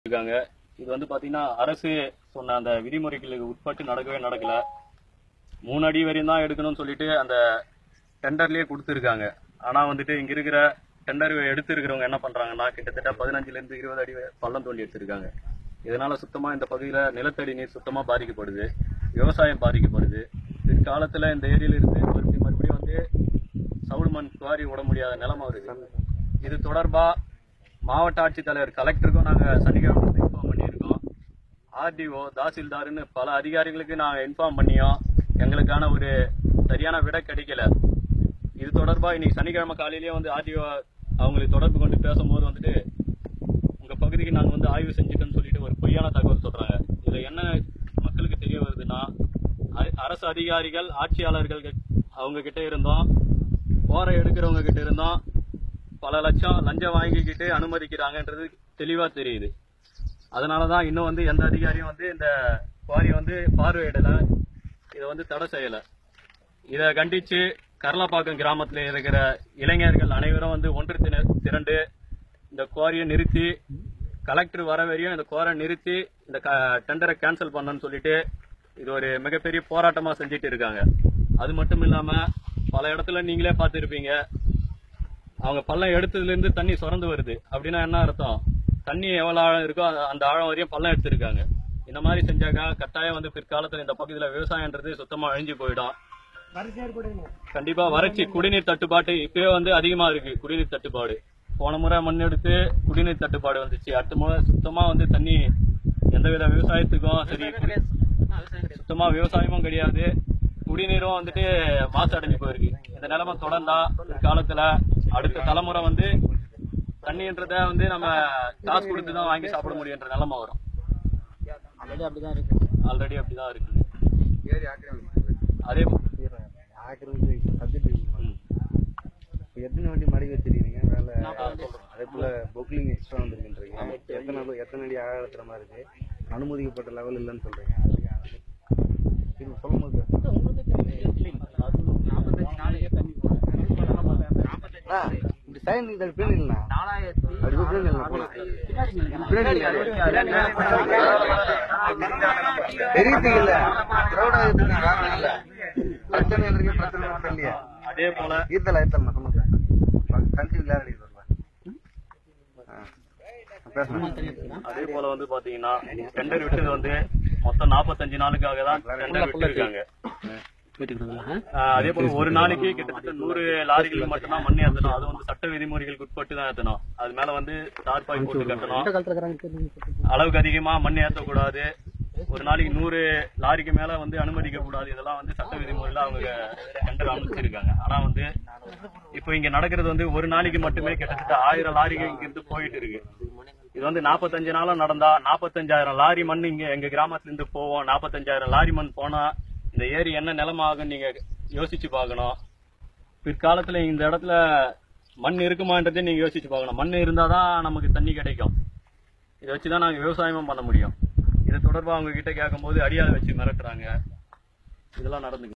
இருக்காங்க இது வந்து பாத்தீங்கன்னா அரசு சொன்ன அந்த விதிமுறைகளுக்கு உட்பட்டு நடக்கவே நடக்கல மூணு அடி வரையும் தான் எடுக்கணும்னு சொல்லிட்டு அந்த டெண்டர்லயே கொடுத்துருக்காங்க ஆனா வந்துட்டு இங்க இருக்கிற டெண்டர் எடுத்து இருக்கிறவங்க என்ன பண்றாங்கன்னா கிட்டத்தட்ட பதினஞ்சுல இருந்து இருபது அடி வரை பள்ளம் தோண்டி எடுத்திருக்காங்க இதனால சுத்தமா இந்த பகுதியில நிலத்தடி நீர் சுத்தமா பாதிக்கப்படுது விவசாயம் பாதிக்கப்படுது பிற்காலத்துல இந்த ஏரியில இருந்து மறுபடியும் மறுபடியும் வந்து சவுடு மண் குவாரி விட முடியாத நிலைமை வருது இது தொடர்பா மாவட்ட ஆட்சித்தலைவர் கலெக்டருக்கும் நாங்க சனிக்கிழமை இன்ஃபார்ம் பண்ணியிருக்கோம் ஆர்டிஓ தாசில்தார்னு பல அதிகாரிகளுக்கு நாங்க இன்ஃபார்ம் பண்ணியோம் எங்களுக்கான ஒரு சரியான விடை கிடைக்கல இது தொடர்பா இன்னைக்கு சனிக்கிழமை காலையிலேயே வந்து ஆர்டிஓ அவங்களுக்கு தொடர்பு கொண்டு பேசும்போது வந்துட்டு உங்க பகுதிக்கு நாங்க வந்து ஆய்வு செஞ்சுட்டோம்னு சொல்லிட்டு ஒரு பொய்யான தகவல் சொல்றாங்க இதுல என்ன மக்களுக்கு தெரிய வருதுன்னா அ- அரசு அதிகாரிகள் ஆட்சியாளர்கள் கிட்ட- அவங்க கிட்ட இருந்தோம் போற எடுக்கிறவங்க கிட்ட இருந்தோம் பல லட்சம் லஞ்சம் வாங்கிக்கிட்டு அனுமதிக்கிறாங்கன்றது தெளிவா தெரியுது அதனாலதான் இன்னும் வந்து எந்த அதிகாரியும் வந்து இந்த குவாரியை வந்து பார்வையிடல இதை வந்து தடை செய்யல இதை கண்டிச்சு கரலப்பாக்கம் கிராமத்துல இருக்கிற இளைஞர்கள் அனைவரும் வந்து ஒன்று திர- திரண்டு இந்த குவாரியை நிறுத்தி கலெக்டர் வர வரையும் இந்த குவாரை நிறுத்தி இந்த டெண்டரை கேன்சல் பண்ணணும்னு சொல்லிட்டு இது ஒரு மிகப்பெரிய போராட்டமா செஞ்சுட்டு இருக்காங்க அது மட்டும் இல்லாம பல இடத்துல நீங்களே பார்த்திருப்பீங்க அவங்க பள்ளம் எடுத்ததுல இருந்து தண்ணி சுரந்து வருது அப்படின்னா என்ன அர்த்தம் தண்ணி எவ்வளவு ஆழம் இருக்கோ அந்த- அந்த ஆழம் வரையும் பள்ளம் எடுத்திருக்காங்க இந்த மாதிரி செஞ்சாக்கா கட்டாயம் வந்து பிற்காலத்துல இந்த பகுதியில விவசாயம்ன்றது சுத்தமா அழிஞ்சு போயிடும் கண்டிப்பா வறட்சி குடிநீர் தட்டுப்பாடு இப்பவே வந்து அதிகமா இருக்கு குடிநீர் தட்டுப்பாடு போன முறை மண் எடுத்து குடிநீர் தட்டுப்பாடு வந்துச்சு அடுத்த முறை சுத்தமா வந்து தண்ணி எந்தவித விவசாயத்துக்கும் சரி குடி- சுத்தமா விவசாயமும் கிடையாது குடிநீரும் வந்துட்டு மாசடைஞ்சு போயிருக்கு இந்த நிலைமை தொடர்ந்தா காலத்துல அடுத்த தலைமுறை வந்து தண்ணின்றத வந்து நம்ம காசு கொடுத்து தான் வாங்கி சாப்பிட முடியுன்ற நிலைமை வரும் ஆல்ரெடி அப்படிதான் இருக்கு ஆல்ரெடி அப்படிதான் இருக்கு ஏரி ஆக்கிரமிப்பு அதே ஆக்கிரமிப்பு சப்ஜெக்ட் ம். இப்போ எத்தனை வண்டி மடக்கி வச்சிருக்கீங்க வேலை நான் சொல்றேன். அதே போல பொக்லிங் எக்ஸ்ட்ரா வந்துருக்குன்றீங்க எத்தனை அளவு- எத்தனை அடி ஆழத்துற மாதிரி இருக்கு அனுமதிக்கப்பட்ட லெவல் இல்லைன்னு சொல்றீங்க இது சொல்லும் போது ஆ, இப்படி சைன் இது பின்னாடி இல்லைண்ணா அப்படி போய் பின்னாடி இல்லை போலாம் பின்னாடி இல்லை தெரியுது இல்ல கிரௌடா இருக்குங்க காரணம் இல்ல பிரச்சனை இருக்கு பிரச்சனை மட்டும் இல்லையா அதே போல ஈர்த்தல ஈர்த்தல சொல்லுங்க கன்சி விளையாடி பேசுறேன் அதே போல வந்து பாத்தீங்கன்னா டெண்டர் விட்டது வந்து மொத்தம் 45 நாளுக்காக தான் டெண்டர் விட்டுருக்காங்க ஆஹ் அதே போல ஒரு நாளைக்கு கிட்டத்தட்ட நூறு லாரிகள் மட்டும்தான் மண் ஏத்தணும் அது வந்து சட்ட விதிமுறைகளுக்கு உட்பட்டு தான் ஏத்தணும் அது மேல வந்து தார்பாய் போட்டு கட்டணும் அளவுக்கு அதிகமா மண் ஏத்தக்கூடாது ஒரு நாளைக்கு நூறு லாரிக்கு மேல வந்து அனுமதிக்க கூடாது இதெல்லாம் வந்து சட்ட விதிமுறையில அவங்க டெண்டர் அனுப்பிச்சிருக்காங்க ஆனா வந்து இப்போ இங்க நடக்கிறது வந்து ஒரு நாளைக்கு மட்டுமே கிட்டத்தட்ட ஆயிரம் லாரிகள் இங்க இருந்து போயிட்டு இருக்கு இது வந்து நாற்பத்தஞ்சு நாளும் நடந்தா நாற்பத்தஞ்சாயிரம் லாரி மண் இங்க எங்க கிராமத்துல இருந்து போவோம் நாற்பத்தஞ்சாயிரம் லாரி மண் போனா இந்த ஏரி என்ன நிலைமை ஆகும்னு நீங்க யோசிச்சு பார்க்கணும் பிற்காலத்துல இந்த இடத்துல மண் இருக்குமான்றதே நீங்க யோசிச்சு பார்க்கணும் மண் இருந்தாதான் நமக்கு தண்ணி கிடைக்கும் இதை வச்சுதான் நாங்க விவசாயமும் பண்ண முடியும் இது தொடர்பா அவங்க கிட்ட கேட்கும்போது அடியாத வச்சு மிரட்டுறாங்க இதெல்லாம் நடந்து